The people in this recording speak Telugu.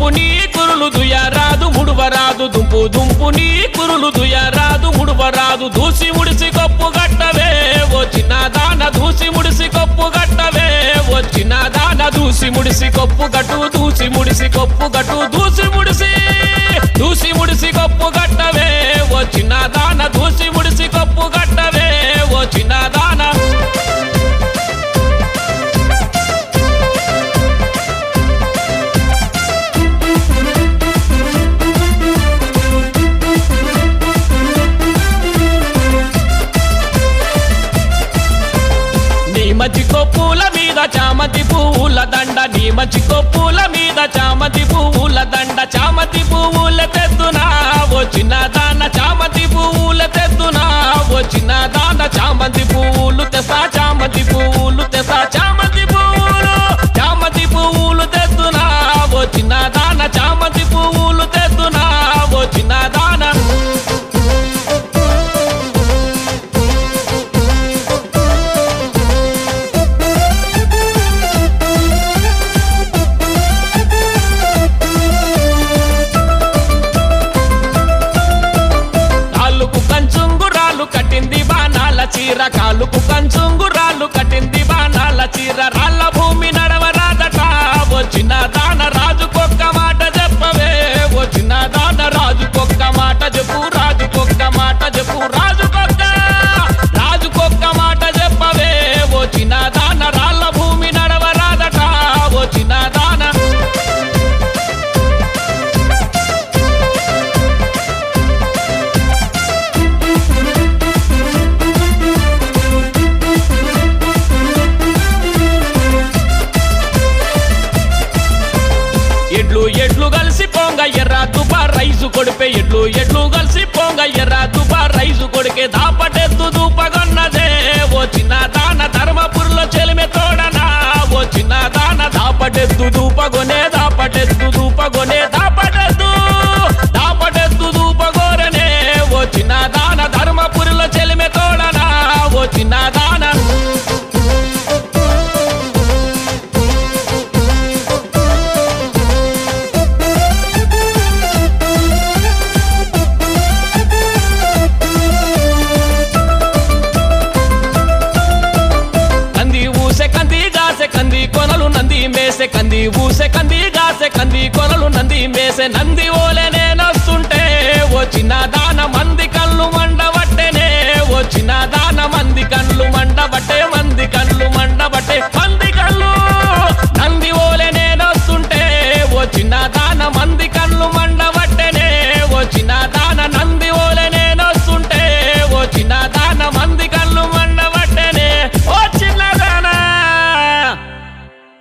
దుంపు నీ కురులు దుయ్యరాదు ముడువరాదు దుంపు దుంపు నీ కురులు దుయ్యరాదు ముడువరాదు దూసి ముడిసి కొప్పు గట్టవే ఓ చిన్న దాన దూసి ముడిసి కొప్పు గట్టవే ఓ చిన్న దాన దూసి ముడిసి కొప్పు గట్టు దూసి ముడిసి కొప్పు గట్టు దూసి ముడిసి దూసి ముడిసి కొప్పు గట్టవే ఓ చిన్న దాన దూసి ముడిసి కొప్పు గట్టవే ఓ చిన్న దాన నీ మంచి కొప్పుల మీద చామంతి పువ్వుల దండ నీ మంచి కొప్పుల మీద చామంతి పువ్వుల దండ చామంతి పువ్వుల తెద్దునా ఓ చిన్న దాన చామంతి పువ్వుల తెద్దునా ఓ చిన్న దాన చామంతి పువ్వులు తెసా చామంతి పువ్వులు తెసా చామంతి పువ్వులు చామంతి పువ్వులు తెద్దునా ఓ చిన్న దాన చామంతి పువ్వులు తెద్దునా ఓ చిన్న దాన కాళ్ళుకు కంచుంగురాలు కట్టింది బాణాల చీర కాళ్ళుకు కంచుంగురాలు కట్టింది బాణాల చీర రాళ్ళ భూమి నడవరాదట వచ్చిన దాన రాజుకొక్క మాట చెప్పవే వచ్చిన దాన రాజుకొక్క మాట చెప్పు రాజుకొక్క మాట చెప్పు రాజుకొక్క రాజుకొక్క మాట చెప్పవే వచ్చిన దాన రాళ్ళ భూమి నడవరాదట వచ్చిన దాన ఎడ్లు ఎడ్లు కలిసి పోంగ ఎర్ర తుపా రైసు కొడిపే ఎడ్లు ఎడ్లు కలిసి పోంగ ఎర్ర తుపా రైసు కొడికే దాపటెత్తు దూపగొన్నదే ఓ చిన్న దాన ధర్మపురిలో చెలిమె తోడనా ఓ చిన్న దాన దాపటెత్తు దూపగొనే దాపటెత్తు దూపగొనే దాపటెత్తు దాపటెత్తు దూపగోరనే ఓ చిన్న దాన ధర్మపురిలో చెలిమె తోడనా ఓ చిన్న దాన కంది ఊసె కంది గాసె కంది కొనలు నంది మేసె కంది ఊసె కంది గాసె కంది కొనలు నంది మేసె నంది ఓలే నేనొస్తుంటే ఓ చిన్న దాన మంది కళ్ళు మండబట్టెనే ఓ చిన్న దాన మంది కళ్ళు మండబట్టే